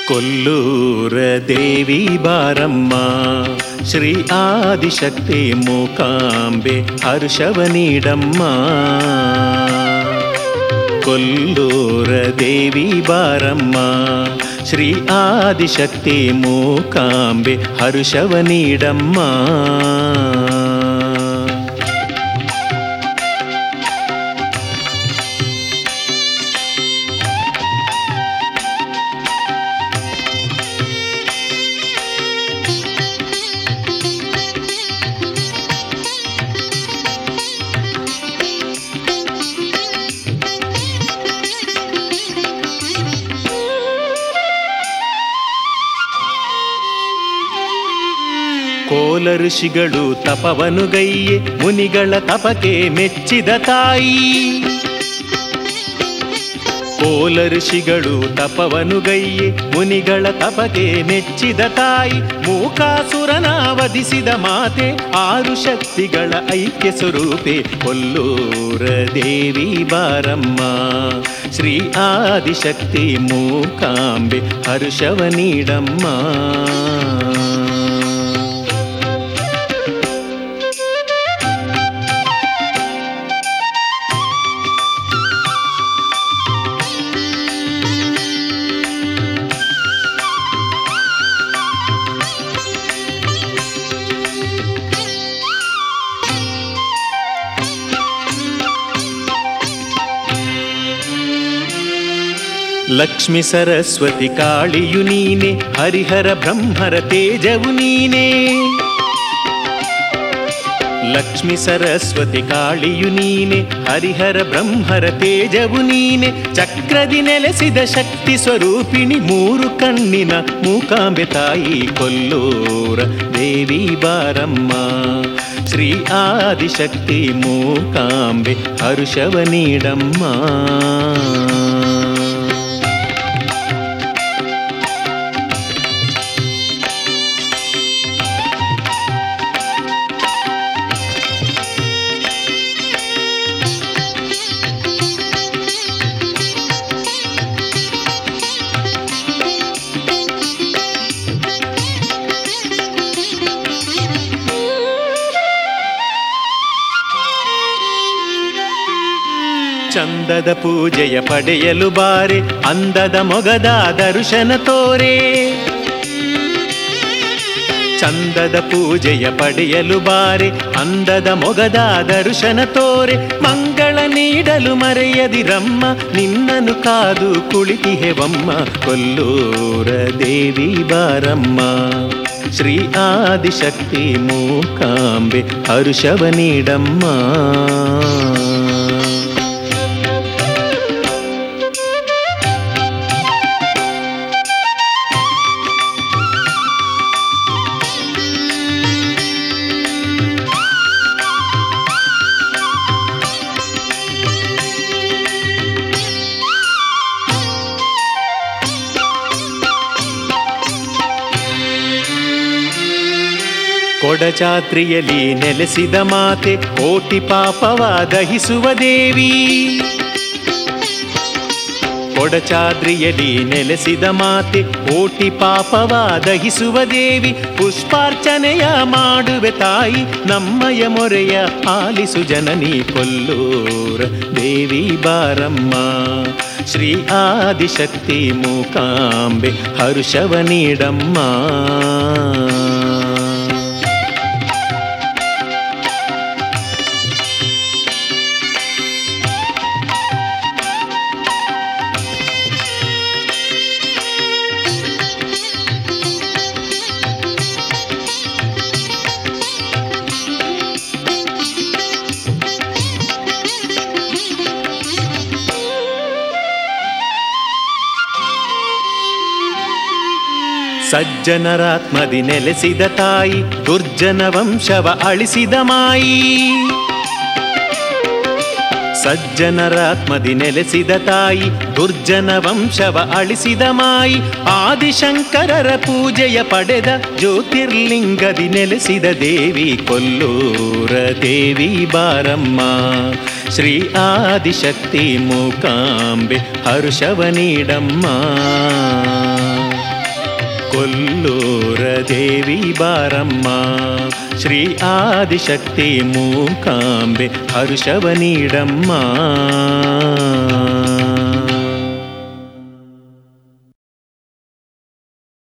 ಕೊಲ್ಲೂರ ದೇವಿ ಬಾರಮ್ಮ ಶ್ರೀ ಆದಿಶಕ್ತಿ ಮೂಕಾಂಬೆ ಹರ್ಷವ ನೀಡಮ್ಮ ಕೊಲ್ಲೂರ ದೇವಿ ಬಾರಮ್ಮ ಶ್ರೀ ಆದಿಶಕ್ತಿ ಮೂಕಾಂಬೆ ಹರ್ಷವ ನೀಡಮ್ಮ ಕೋಲ ಋಷಿಗಳು ತಪವನು ಗೈಯೆ ಮುನಿಗಳ ತಪಕ್ಕೆ ಮೆಚ್ಚಿದ ತಾಯಿ ಕೋಲ ಋಷಿಗಳು ತಪವನು ಗೈಯೆ ಮುನಿಗಳ ತಪಗೆ ಮೆಚ್ಚಿದ ತಾಯಿ ಮೂಕಾಸುರನ ವಧಿಸಿದ ಮಾತೆ ಆರು ಶಕ್ತಿಗಳ ಐಕ್ಯ ಸ್ವರೂಪೆ ಕೊಲ್ಲೂರ ದೇವಿ ಬಾರಮ್ಮ ಶ್ರೀ ಆದಿಶಕ್ತಿ ಮೂಕಾಂಬೆ ಹರ್ಷವ ನೀಡಮ್ಮ ಲಕ್ಷ್ಮಿ ಸರಸ್ವತಿ ಕಾಳಿಯು ನೀನೆ ಹರಿಹರ ಬ್ರಹ್ಮರ ತೇಜವು ನೀನೆ ಲಕ್ಷ್ಮಿ ಸರಸ್ವತಿ ಕಾಳಿಯು ನೀನೆ ಹರಿಹರ ಬ್ರಹ್ಮರ ತೇಜವು ನೀನೆ ಚಕ್ರದಿ ನೆಲೆಸಿದ ಶಕ್ತಿ ಸ್ವರೂಪಿಣಿ ಮೂರು ಕಣ್ಣಿನ ಮೂಕಾಂಬೆ ತಾಯಿ ಕೊಲ್ಲೂರ ದೇವಿ ಬಾರಮ್ಮ ಶ್ರೀ ಆದಿಶಕ್ತಿ ಮೂಕಾಂಬೆ ಹರುಷವ ನೀಡಮ್ಮ ಚಂದದ ಪೂಜೆಯ ಪಡೆಯಲು ಬಾರೆ ಅಂದದ ಮೊಗದ ದರ್ಶನ ತೋರೆ ಚಂದದ ಪೂಜೆಯ ಪಡೆಯಲು ಬಾರೆ ಅಂದದ ಮೊಗದ ದರ್ಶನ ತೋರೆ ಮಂಗಳ ನೀಡಲು ಮರೆಯದಿರಮ್ಮ ನಿನ್ನನು ಕಾದು ಕುಳಿತಿಹೆವಮ್ಮ ಕೊಲ್ಲೂರ ದೇವಿ ಬಾರಮ್ಮ ಶ್ರೀ ಆದಿಶಕ್ತಿ ಮೂಕಾಂಬೆ ಹರುಷವ ನೀಡಮ್ಮ ಕೊಡಚಾತ್ರಿಯಲ್ಲಿ ನೆಲೆಸಿದ ಮಾತೆ ಕೋಟಿ ಪಾಪವ ದಹಿಸುವ ದೇವಿ ಕೊಡಚಾದ್ರಿಯಲ್ಲಿ ನೆಲೆಸಿದ ಮಾತೆ ಕೋಟಿ ಪಾಪವ ದಹಿಸುವ ದೇವಿ ಪುಷ್ಪಾರ್ಚನೆಯ ಮಾಡುವೆ ತಾಯಿ ನಮ್ಮಯ ಮೊರೆಯ ಆಲಿಸು ಜನನಿ ಕೊಲ್ಲೂರ ದೇವಿ ಬಾರಮ್ಮ ಶ್ರೀ ಆದಿಶಕ್ತಿ ಮೂಕಾಂಬೆ ಹರುಷವ ನೀಡಮ್ಮ ಸಜ್ಜನರಾತ್ಮದಿ ನೆಲೆಸಿದ ತಾಯಿ ದುರ್ಜನ ವಂಶವ ಅಳಿಸಿದ ಮಾಯಿ ಸಜ್ಜನರಾತ್ಮದಿ ನೆಲೆಸಿದ ತಾಯಿ ದುರ್ಜನ ವಂಶವ ಅಳಿಸಿದ ಮಾಯಿ ಆದಿಶಂಕರರ ಪೂಜೆಯ ಪಡೆದ ಜ್ಯೋತಿರ್ಲಿಂಗದಿ ನೆಲೆಸಿದ ದೇವಿ ಕೊಲ್ಲೂರ ದೇವಿ ಬಾರಮ್ಮ ಶ್ರೀ ಆದಿಶಕ್ತಿ ಮೂಕಾಂಬೆ ಹರುಷವ ನೀಡಮ್ಮ ಕೊಲ್ಲೂರ ದೇವಿ ಬಾರಮ್ಮ ಶ್ರೀ ಆದಿಶಕ್ತಿ ಮೂಕಾಂಬೆ ಹರುಷವ ನೀಡಮ್ಮ